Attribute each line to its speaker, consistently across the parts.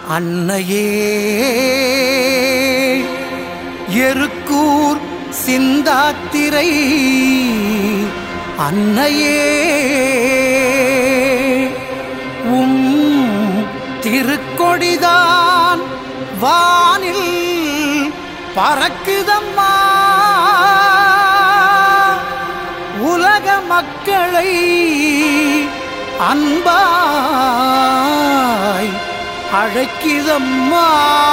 Speaker 1: அன்னையே எருக்கூர் சிந்தாத்திரை அன்னையே உம் திருக்கொடிதான் வானில் பறக்குதம்மா உலக மக்களை அன்பாய் அழைக்குதம்மா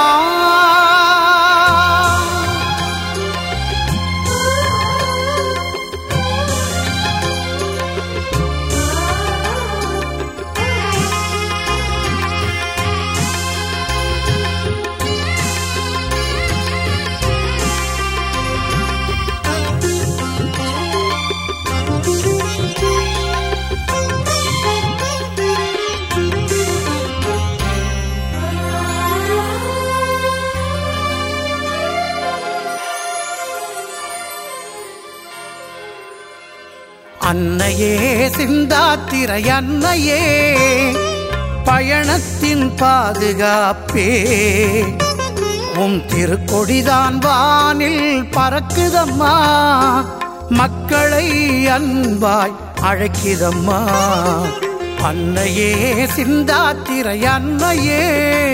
Speaker 1: அன்னையே சிந்தாத்திரை அன்னையே பயணத்தின் பாதுகாப்பே உம் திருக்கொடிதான் வானில் பறக்குதம்மா மக்களை அன்பாய் அழைக்குதம்மா அன்னையே சிந்தாத்திரை அன்னையே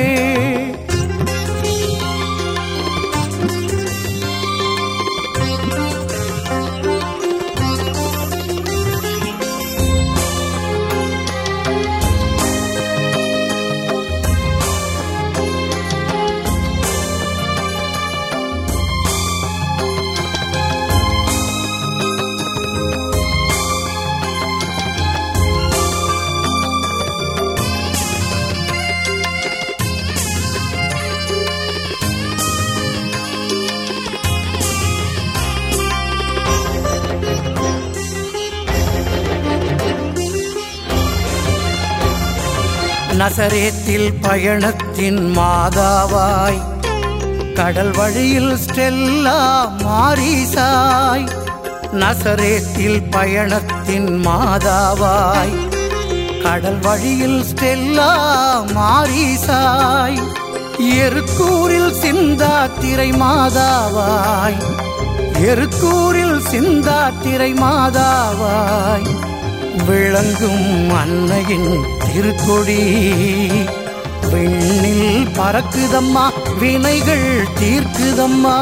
Speaker 1: நசரேத்தில் பயணத்தின் மாதாவாய் கடல் வழியில் ஸ்டெல்லா மாரிசாய் நசரேத்தில் பயணத்தின் மாதாவாய் கடல் வழியில் ஸ்டெல்லா மாரிசாய் எருக்கூரில் சிந்தாத்திரை மாதாவாய் எருக்கூரில் சிந்தாத்திரை மாதாவாய் விளங்கும் அன்னையின் திருக்கொடி விண்ணில் பறக்குதம்மா வினைகள் தீர்க்குதம்மா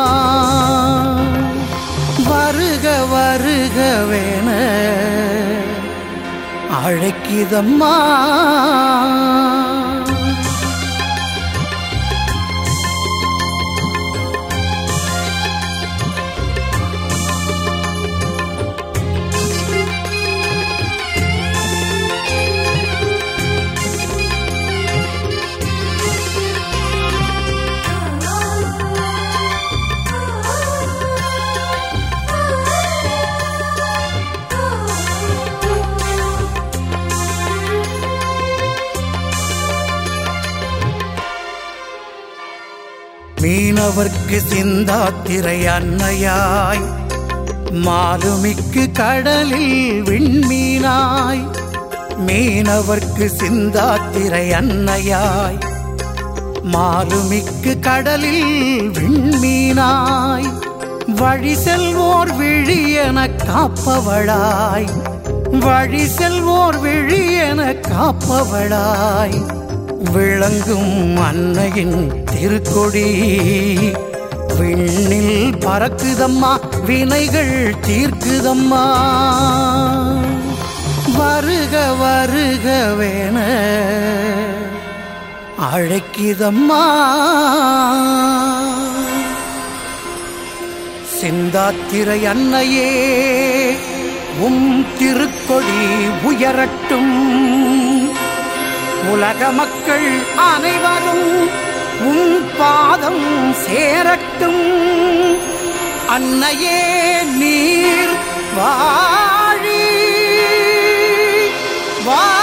Speaker 1: வருக வருகவேன அழைக்குதம்மா மீனவர்க்கு சிந்தாத்திரை அன்னையாய் மாலுமிக்கு கடலில் விண்மீனாய் மீனவர்க்கு சிந்தாத்திரை அன்னையாய் மாலுமிக்கு கடலில் விண்மீனாய் வழி செல்வோர் விழியென காப்பவளாய் வழி செல்வோர் விழியென காப்பவளாய் விளங்கும் அன்னையின் திருக்கொடி விண்ணில் பறக்குதம்மா வினைகள் தீர்க்குதம்மா வருக வருகவேன அழைக்குதம்மா சிந்தாத்திரை அன்னையே உம் திருக்கொடி உயரட்டும் உலக மக்கள் அனைவரும் உன் பாதம் சேரட்டும் அன்னையே நீர் வாழி வா